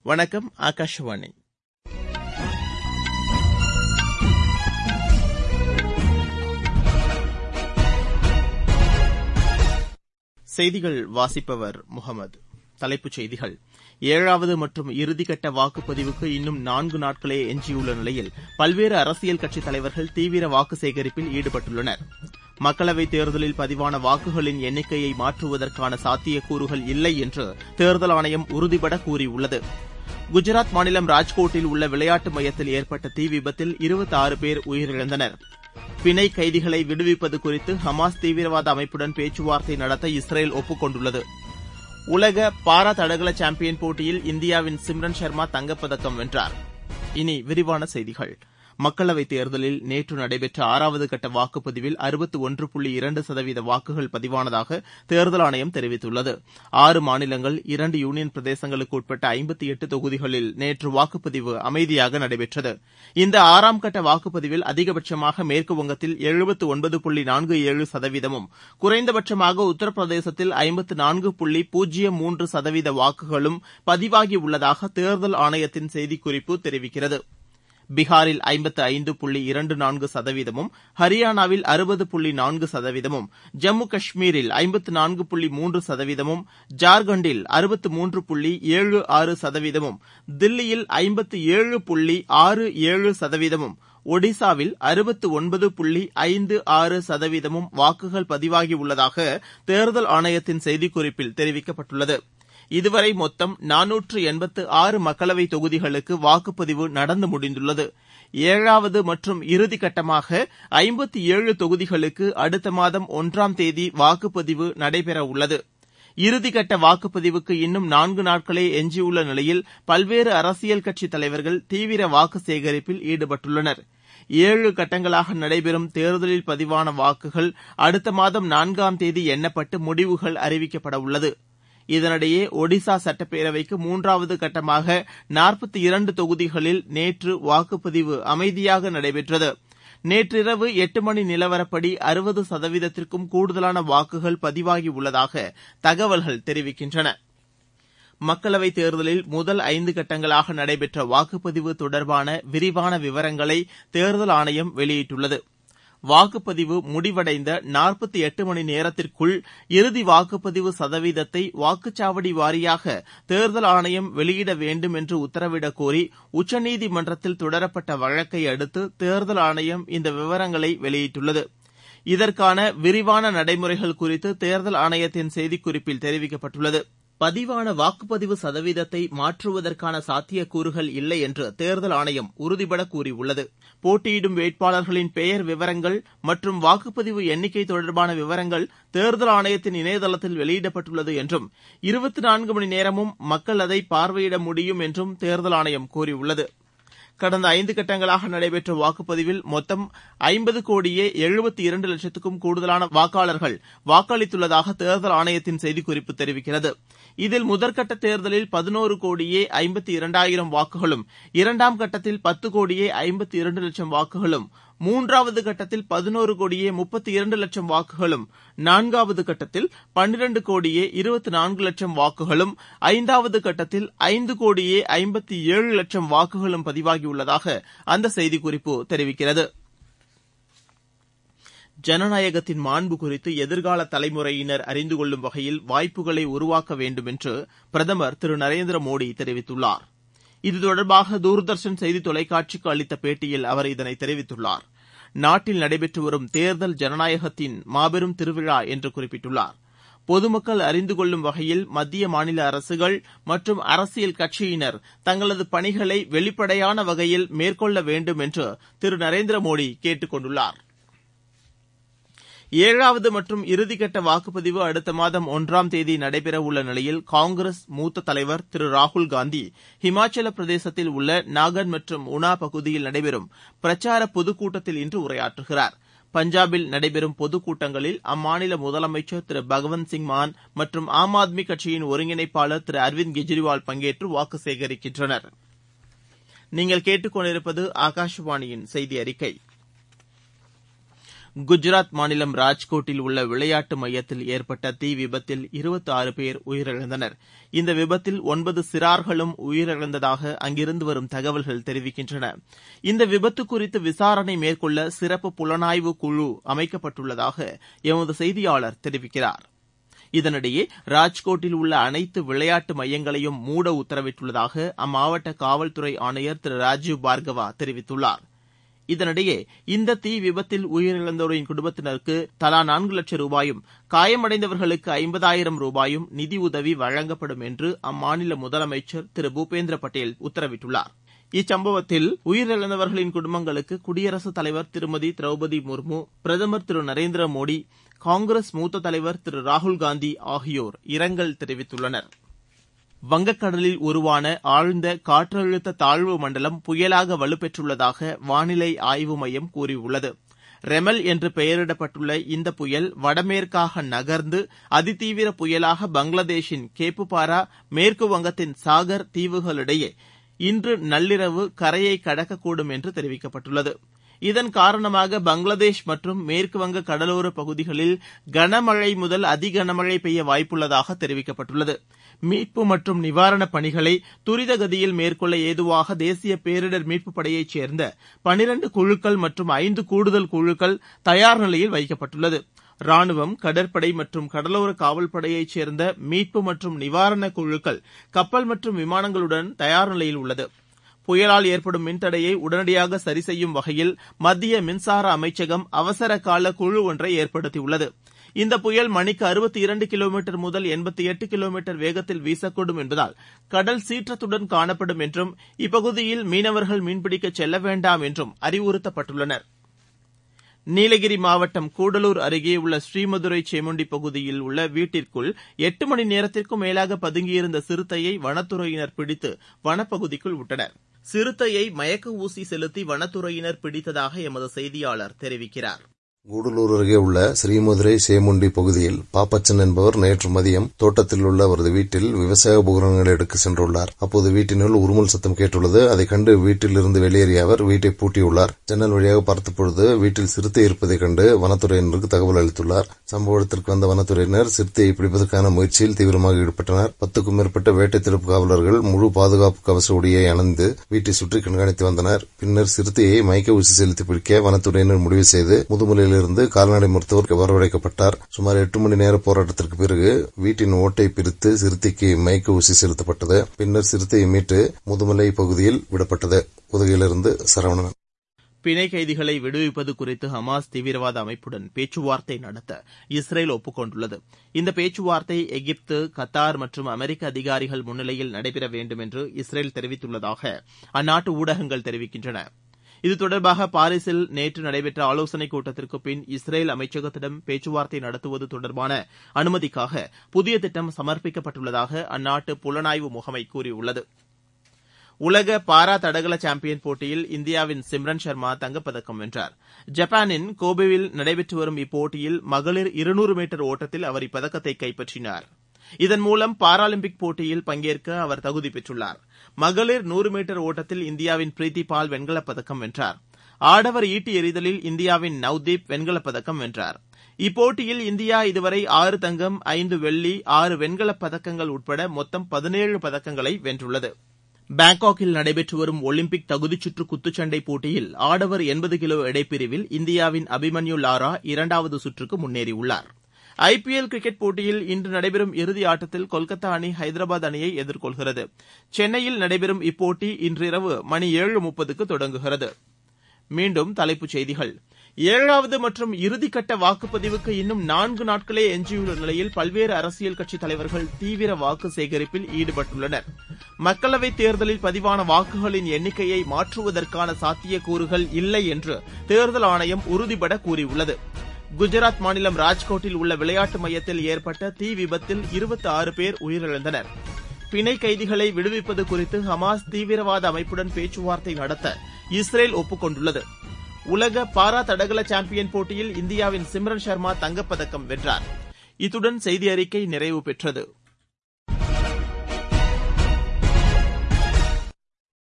வணக்கம் ஆகாஷவாணி செய்திகள் வாசிப்பவர் முகமது தலைப்புச் செய்திகள் ஏழாவது மற்றும் இறுதிக்கட்ட வாக்குப்பதிவுக்கு இன்னும் நான்கு நாட்களே எஞ்சியுள்ள நிலையில் பல்வேறு அரசியல் கட்சித் தலைவர்கள் தீவிர வாக்கு சேகரிப்பில் ஈடுபட்டுள்ளனர் மக்களவைத் தேர்தலில் பதிவான வாக்குகளின் எண்ணிக்கையை மாற்றுவதற்கான சாத்தியக்கூறுகள் இல்லை என்று தேர்தல் ஆணையம் உறுதிபட கூறியுள்ளது குஜராத் மாநிலம் ராஜ்கோட்டில் உள்ள விளையாட்டு மையத்தில் ஏற்பட்ட தீ விபத்தில் இருபத்தாறு பேர் உயிரிழந்தனர் பிணை கைதிகளை விடுவிப்பது குறித்து ஹமாஸ் தீவிரவாத அமைப்புடன் பேச்சுவார்த்தை நடத்த இஸ்ரேல் ஒப்புக் கொண்டுள்ளது உலக பாரா தடகள சாம்பியன் போட்டியில் இந்தியாவின் சிம்ரன் ஷர்மா தங்கப்பதக்கம் வென்றார் இனி விரிவான செய்திகள் மக்களவைத் தேர்தலில் நேற்று நடைபெற்ற ஆறாவது கட்ட வாக்குப்பதிவில் அறுபத்து ஒன்று புள்ளி இரண்டு சதவீத வாக்குகள் பதிவானதாக தேர்தல் ஆணையம் தெரிவித்துள்ளது ஆறு மாநிலங்கள் இரண்டு யூனியன் பிரதேசங்களுக்கு உட்பட்ட ஐம்பத்தி எட்டு தொகுதிகளில் நேற்று வாக்குப்பதிவு அமைதியாக நடைபெற்றது இந்த ஆறாம் கட்ட வாக்குப்பதிவில் அதிகபட்சமாக மேற்குவங்கத்தில் எழுபத்து ஒன்பது புள்ளி நான்கு ஏழு சதவீதமும் குறைந்தபட்சமாக உத்தரப்பிரதேசத்தில் ஐம்பத்து நான்கு புள்ளி பூஜ்ஜியம் மூன்று சதவீத வாக்குகளும் பதிவாகியுள்ளதாக தேர்தல் ஆணையத்தின் செய்திக்குறிப்பு தெரிவிக்கிறது பீகாரில் ஐம்பத்து ஐந்து புள்ளி இரண்டு நான்கு சதவீதமும் ஹரியானாவில் அறுபது புள்ளி நான்கு சதவீதமும் ஜம்மு காஷ்மீரில் ஐம்பத்து நான்கு புள்ளி மூன்று சதவீதமும் ஜார்க்கண்டில் அறுபத்து மூன்று புள்ளி ஏழு ஆறு சதவீதமும் தில்லியில் ஐம்பத்து ஏழு புள்ளி ஆறு ஏழு சதவீதமும் ஒடிசாவில் அறுபத்து ஒன்பது புள்ளி ஐந்து ஆறு சதவீதமும் வாக்குகள் பதிவாகியுள்ளதாக தேர்தல் ஆணையத்தின் செய்திக்குறிப்பில் தெரிவிக்கப்பட்டுள்ளது இதுவரை மொத்தம் நானூற்று எண்பத்து ஆறு மக்களவைத் தொகுதிகளுக்கு வாக்குப்பதிவு நடந்து முடிந்துள்ளது ஏழாவது மற்றும் இறுதிக்கட்டமாக ஐம்பத்தி ஏழு தொகுதிகளுக்கு அடுத்த மாதம் ஒன்றாம் தேதி வாக்குப்பதிவு நடைபெறவுள்ளது இறுதிக்கட்ட வாக்குப்பதிவுக்கு இன்னும் நான்கு நாட்களே எஞ்சியுள்ள நிலையில் பல்வேறு அரசியல் கட்சித் தலைவர்கள் தீவிர வாக்கு சேகரிப்பில் ஈடுபட்டுள்ளனர் ஏழு கட்டங்களாக நடைபெறும் தேர்தலில் பதிவான வாக்குகள் அடுத்த மாதம் நான்காம் தேதி எண்ணப்பட்டு முடிவுகள் அறிவிக்கப்பட உள்ளது இதனிடையே ஒடிசா சட்டப்பேரவைக்கு மூன்றாவது கட்டமாக நாற்பத்தி இரண்டு தொகுதிகளில் நேற்று வாக்குப்பதிவு அமைதியாக நடைபெற்றது நேற்றிரவு எட்டு மணி நிலவரப்படி அறுபது சதவீதத்திற்கும் கூடுதலான வாக்குகள் பதிவாகியுள்ளதாக தகவல்கள் தெரிவிக்கின்றன மக்களவைத் தேர்தலில் முதல் ஐந்து கட்டங்களாக நடைபெற்ற வாக்குப்பதிவு தொடர்பான விரிவான விவரங்களை தேர்தல் ஆணையம் வெளியிட்டுள்ளது வாக்குப்பதிவு முடிவடைந்த நாற்பத்தி எட்டு மணி நேரத்திற்குள் இறுதி வாக்குப்பதிவு சதவீதத்தை வாக்குச்சாவடி வாரியாக தேர்தல் ஆணையம் வெளியிட வேண்டும் என்று உத்தரவிடக் கோரி உச்சநீதிமன்றத்தில் தொடரப்பட்ட வழக்கை அடுத்து தேர்தல் ஆணையம் இந்த விவரங்களை வெளியிட்டுள்ளது இதற்கான விரிவான நடைமுறைகள் குறித்து தேர்தல் ஆணையத்தின் செய்திக்குறிப்பில் தெரிவிக்கப்பட்டுள்ளது பதிவான வாக்குப்பதிவு சதவீதத்தை மாற்றுவதற்கான சாத்தியக்கூறுகள் இல்லை என்று தேர்தல் ஆணையம் உறுதிபட கூறியுள்ளது போட்டியிடும் வேட்பாளர்களின் பெயர் விவரங்கள் மற்றும் வாக்குப்பதிவு எண்ணிக்கை தொடர்பான விவரங்கள் தேர்தல் ஆணையத்தின் இணையதளத்தில் வெளியிடப்பட்டுள்ளது என்றும் இருபத்தி நான்கு மணி நேரமும் மக்கள் அதை பார்வையிட முடியும் என்றும் தேர்தல் ஆணையம் கூறியுள்ளது கடந்த ஐந்து கட்டங்களாக நடைபெற்ற வாக்குப்பதிவில் மொத்தம் ஐம்பது கோடியே எழுபத்தி இரண்டு லட்சத்துக்கும் கூடுதலான வாக்காளர்கள் வாக்களித்துள்ளதாக தேர்தல் ஆணையத்தின் செய்திக்குறிப்பு தெரிவிக்கிறது இதில் முதற்கட்ட தேர்தலில் பதினோரு கோடியே ஐம்பத்தி இரண்டாயிரம் வாக்குகளும் இரண்டாம் கட்டத்தில் பத்து கோடியே ஐம்பத்தி இரண்டு லட்சம் வாக்குகளும் மூன்றாவது கட்டத்தில் பதினோரு கோடியே முப்பத்தி இரண்டு லட்சம் வாக்குகளும் நான்காவது கட்டத்தில் பன்னிரண்டு கோடியே இருபத்தி நான்கு லட்சம் வாக்குகளும் ஐந்தாவது கட்டத்தில் ஐந்து கோடியே ஐம்பத்தி ஏழு லட்சம் வாக்குகளும் பதிவாகியுள்ளதாக அந்த செய்திக்குறிப்பு தெரிவிக்கிறது ஜனநாயகத்தின் மாண்பு குறித்து எதிர்கால தலைமுறையினர் அறிந்து கொள்ளும் வகையில் வாய்ப்புகளை உருவாக்க வேண்டும் என்று பிரதமர் திரு நரேந்திர மோடி தெரிவித்துள்ளார் இது தொடர்பாக தூர்தர்ஷன் செய்தி தொலைக்காட்சிக்கு அளித்த பேட்டியில் அவர் இதனை தெரிவித்துள்ளார் நாட்டில் நடைபெற்று வரும் தேர்தல் ஜனநாயகத்தின் மாபெரும் திருவிழா என்று குறிப்பிட்டுள்ளார் பொதுமக்கள் அறிந்து கொள்ளும் வகையில் மத்திய மாநில அரசுகள் மற்றும் அரசியல் கட்சியினர் தங்களது பணிகளை வெளிப்படையான வகையில் மேற்கொள்ள வேண்டும் என்று திரு நரேந்திர மோடி கேட்டுக் கொண்டுள்ளார் ஏழாவது மற்றும் இறுதிக்கட்ட வாக்குப்பதிவு அடுத்த மாதம் ஒன்றாம் தேதி நடைபெறவுள்ள நிலையில் காங்கிரஸ் மூத்த தலைவர் திரு ராகுல் காந்தி ஹிமாச்சல பிரதேசத்தில் உள்ள நாகன் மற்றும் உனா பகுதியில் நடைபெறும் பிரச்சார பொதுக்கூட்டத்தில் இன்று உரையாற்றுகிறார் பஞ்சாபில் நடைபெறும் பொதுக்கூட்டங்களில் அம்மாநில முதலமைச்சர் திரு பகவந்த் சிங் மான் மற்றும் ஆம் ஆத்மி கட்சியின் ஒருங்கிணைப்பாளர் திரு அரவிந்த் கெஜ்ரிவால் பங்கேற்று வாக்கு சேகரிக்கின்றனர் நீங்கள் கேட்டுக்கொண்டிருப்பது ஆகாஷவாணியின் செய்தி அறிக்கை குஜராத் மாநிலம் ராஜ்கோட்டில் உள்ள விளையாட்டு மையத்தில் ஏற்பட்ட தீ விபத்தில் இருபத்தி ஆறு பேர் உயிரிழந்தனர் இந்த விபத்தில் ஒன்பது சிறார்களும் உயிரிழந்ததாக அங்கிருந்து வரும் தகவல்கள் தெரிவிக்கின்றன இந்த விபத்து குறித்து விசாரணை மேற்கொள்ள சிறப்பு புலனாய்வு குழு அமைக்கப்பட்டுள்ளதாக எமது செய்தியாளர் தெரிவிக்கிறார் இதனிடையே ராஜ்கோட்டில் உள்ள அனைத்து விளையாட்டு மையங்களையும் மூட உத்தரவிட்டுள்ளதாக அம்மாவட்ட காவல்துறை ஆணையர் திரு ராஜீவ் பார்கவா தெரிவித்துள்ளார் இதனிடையே இந்த தீ விபத்தில் உயிரிழந்தோரின் குடும்பத்தினருக்கு தலா நான்கு லட்சம் ரூபாயும் காயமடைந்தவர்களுக்கு ஐம்பதாயிரம் ரூபாயும் நிதியுதவி வழங்கப்படும் என்று அம்மாநில முதலமைச்சர் திரு பூபேந்திர பட்டேல் உத்தரவிட்டுள்ளார் இச்சம்பவத்தில் உயிரிழந்தவர்களின் குடும்பங்களுக்கு குடியரசுத் தலைவர் திருமதி திரௌபதி முர்மு பிரதமர் திரு நரேந்திர மோடி காங்கிரஸ் மூத்த தலைவர் திரு ராகுல்காந்தி ஆகியோர் இரங்கல் தெரிவித்துள்ளனர் வங்கக்கடலில் உருவான ஆழ்ந்த காற்றழுத்த தாழ்வு மண்டலம் புயலாக வலுப்பெற்றுள்ளதாக வானிலை ஆய்வு மையம் கூறியுள்ளது ரெமல் என்று பெயரிடப்பட்டுள்ள இந்த புயல் வடமேற்காக நகர்ந்து அதிதீவிர புயலாக பங்களாதேஷின் கேப்புபாரா மேற்கு வங்கத்தின் சாகர் தீவுகளிடையே இன்று நள்ளிரவு கரையை கடக்கக்கூடும் என்று தெரிவிக்கப்பட்டுள்ளது இதன் காரணமாக பங்களாதேஷ் மற்றும் மேற்குவங்க கடலோர பகுதிகளில் கனமழை முதல் அதி கனமழை பெய்ய வாய்ப்புள்ளதாக தெரிவிக்கப்பட்டுள்ளது மீட்பு மற்றும் நிவாரணப் பணிகளை துரித கதியில் மேற்கொள்ள ஏதுவாக தேசிய பேரிடர் மீட்புப் படையைச் சேர்ந்த பனிரண்டு குழுக்கள் மற்றும் ஐந்து கூடுதல் குழுக்கள் தயார் நிலையில் வைக்கப்பட்டுள்ளது ராணுவம் கடற்படை மற்றும் கடலோர காவல்படையைச் சேர்ந்த மீட்பு மற்றும் நிவாரணக் குழுக்கள் கப்பல் மற்றும் விமானங்களுடன் தயார் நிலையில் உள்ளது புயலால் ஏற்படும் மின்தடையை உடனடியாக சரி செய்யும் வகையில் மத்திய மின்சார அமைச்சகம் அவசர கால குழு ஒன்றை ஏற்படுத்தியுள்ளது இந்த புயல் மணிக்கு அறுபத்தி இரண்டு கிலோமீட்டர் முதல் எண்பத்தி எட்டு கிலோமீட்டர் வேகத்தில் வீசக்கூடும் என்பதால் கடல் சீற்றத்துடன் காணப்படும் என்றும் இப்பகுதியில் மீனவர்கள் மீன்பிடிக்கச் செல்ல வேண்டாம் என்றும் அறிவுறுத்தப்பட்டுள்ளனர் நீலகிரி மாவட்டம் கூடலூர் அருகே உள்ள ஸ்ரீமதுரை சேமுண்டி பகுதியில் உள்ள வீட்டிற்குள் எட்டு மணி நேரத்திற்கும் மேலாக பதுங்கியிருந்த சிறுத்தையை வனத்துறையினர் பிடித்து வனப்பகுதிக்குள் விட்டனர் சிறுத்தையை மயக்க ஊசி செலுத்தி வனத்துறையினர் பிடித்ததாக எமது செய்தியாளர் தெரிவிக்கிறார் கூடலூர் அருகே உள்ள ஸ்ரீமதுரை சேமுண்டி பகுதியில் பாப்பச்சன் என்பவர் நேற்று மதியம் தோட்டத்தில் உள்ள அவரது வீட்டில் விவசாய உபகரணங்களை எடுக்க சென்றுள்ளார் அப்போது வீட்டினுள் உருமல் சத்தம் கேட்டுள்ளது அதை கண்டு வீட்டில் இருந்து வெளியேறிய அவர் வீட்டை பூட்டியுள்ளார் ஜன்னல் வழியாக பார்த்தபொழுது வீட்டில் சிறுத்தை இருப்பதைக் கண்டு வனத்துறையினருக்கு தகவல் அளித்துள்ளார் சம்பவ இடத்திற்கு வந்த வனத்துறையினர் சிறுத்தையை பிடிப்பதற்கான முயற்சியில் தீவிரமாக ஈடுபட்டனர் பத்துக்கும் மேற்பட்ட வேட்டை தடுப்பு காவலர்கள் முழு பாதுகாப்பு கவச உடையை அணிந்து வீட்டை சுற்றி கண்காணித்து வந்தனர் பின்னர் சிறுத்தையை மயக்க ஊசி செலுத்தி பிடிக்க வனத்துறையினர் முடிவு செய்து முதுமலையில் இருந்து கால்நடை மருத்துவர் வரவழைக்கப்பட்டார் சுமார் எட்டு மணி நேர போராட்டத்திற்கு பிறகு வீட்டின் ஓட்டை பிரித்து சிறுத்தைக்கு மயக்க ஊசி செலுத்தப்பட்டது பின்னர் சிறுத்தையை மீட்டு முதுமலை பகுதியில் விடப்பட்டது உதகையிலிருந்து சரவணன் பிணை கைதிகளை விடுவிப்பது குறித்து ஹமாஸ் தீவிரவாத அமைப்புடன் பேச்சுவார்த்தை நடத்த இஸ்ரேல் ஒப்புக் இந்த பேச்சுவார்த்தை எகிப்து கத்தார் மற்றும் அமெரிக்க அதிகாரிகள் முன்னிலையில் நடைபெற வேண்டும் என்று இஸ்ரேல் தெரிவித்துள்ளதாக அந்நாட்டு ஊடகங்கள் தெரிவிக்கின்றன இது தொடர்பாக பாரிஸில் நேற்று நடைபெற்ற ஆலோசனைக் கூட்டத்திற்கு பின் இஸ்ரேல் அமைச்சகத்திடம் பேச்சுவார்த்தை நடத்துவது தொடர்பான அனுமதிக்காக புதிய திட்டம் சமர்ப்பிக்கப்பட்டுள்ளதாக அந்நாட்டு புலனாய்வு முகமை கூறியுள்ளது உலக பாரா தடகள சாம்பியன் போட்டியில் இந்தியாவின் சிம்ரன் ஷர்மா தங்கப்பதக்கம் வென்றார் ஜப்பானின் கோபேவில் நடைபெற்று வரும் இப்போட்டியில் மகளிர் இருநூறு மீட்டர் ஓட்டத்தில் அவர் இப்பதக்கத்தை கைப்பற்றினார் இதன் மூலம் பாராலிம்பிக் போட்டியில் பங்கேற்க அவர் தகுதி பெற்றுள்ளார் மகளிர் நூறு மீட்டர் ஓட்டத்தில் இந்தியாவின் பிரீத்தி பால் வெண்கலப் பதக்கம் வென்றார் ஆடவர் ஈட்டி எறிதலில் இந்தியாவின் நவ்தீப் வெண்கலப் பதக்கம் வென்றார் இப்போட்டியில் இந்தியா இதுவரை ஆறு தங்கம் ஐந்து வெள்ளி ஆறு வெண்கலப் பதக்கங்கள் உட்பட மொத்தம் பதினேழு பதக்கங்களை வென்றுள்ளது பாங்காக்கில் நடைபெற்று வரும் ஒலிம்பிக் தகுதிச்சுற்று குத்துச்சண்டை போட்டியில் ஆடவர் எண்பது கிலோ எடைப்பிரிவில் இந்தியாவின் அபிமன்யு லாரா இரண்டாவது சுற்றுக்கு முன்னேறியுள்ளார் ஐபிஎல் கிரிக்கெட் போட்டியில் இன்று நடைபெறும் இறுதி ஆட்டத்தில் கொல்கத்தா அணி ஹைதராபாத் அணியை எதிர்கொள்கிறது சென்னையில் நடைபெறும் இப்போட்டி இன்றிரவு மணி ஏழு முப்பதுக்கு தொடங்குகிறது மீண்டும் தலைப்புச் செய்திகள் ஏழாவது மற்றும் இறுதிக்கட்ட வாக்குப்பதிவுக்கு இன்னும் நான்கு நாட்களே எஞ்சியுள்ள நிலையில் பல்வேறு அரசியல் கட்சித் தலைவர்கள் தீவிர வாக்கு சேகரிப்பில் ஈடுபட்டுள்ளனர் மக்களவைத் தேர்தலில் பதிவான வாக்குகளின் எண்ணிக்கையை மாற்றுவதற்கான சாத்தியக்கூறுகள் இல்லை என்று தேர்தல் ஆணையம் உறுதிபட கூறியுள்ளது குஜராத் மாநிலம் ராஜ்கோட்டில் உள்ள விளையாட்டு மையத்தில் ஏற்பட்ட தீ விபத்தில் இருபத்தி ஆறு பேர் உயிரிழந்தனர் பிணை கைதிகளை விடுவிப்பது குறித்து ஹமாஸ் தீவிரவாத அமைப்புடன் பேச்சுவார்த்தை நடத்த இஸ்ரேல் ஒப்புக் கொண்டுள்ளது உலக பாரா தடகள சாம்பியன் போட்டியில் இந்தியாவின் சிம்ரன் ஷர்மா தங்கப்பதக்கம் வென்றார் இத்துடன் செய்தி அறிக்கை நிறைவு பெற்றது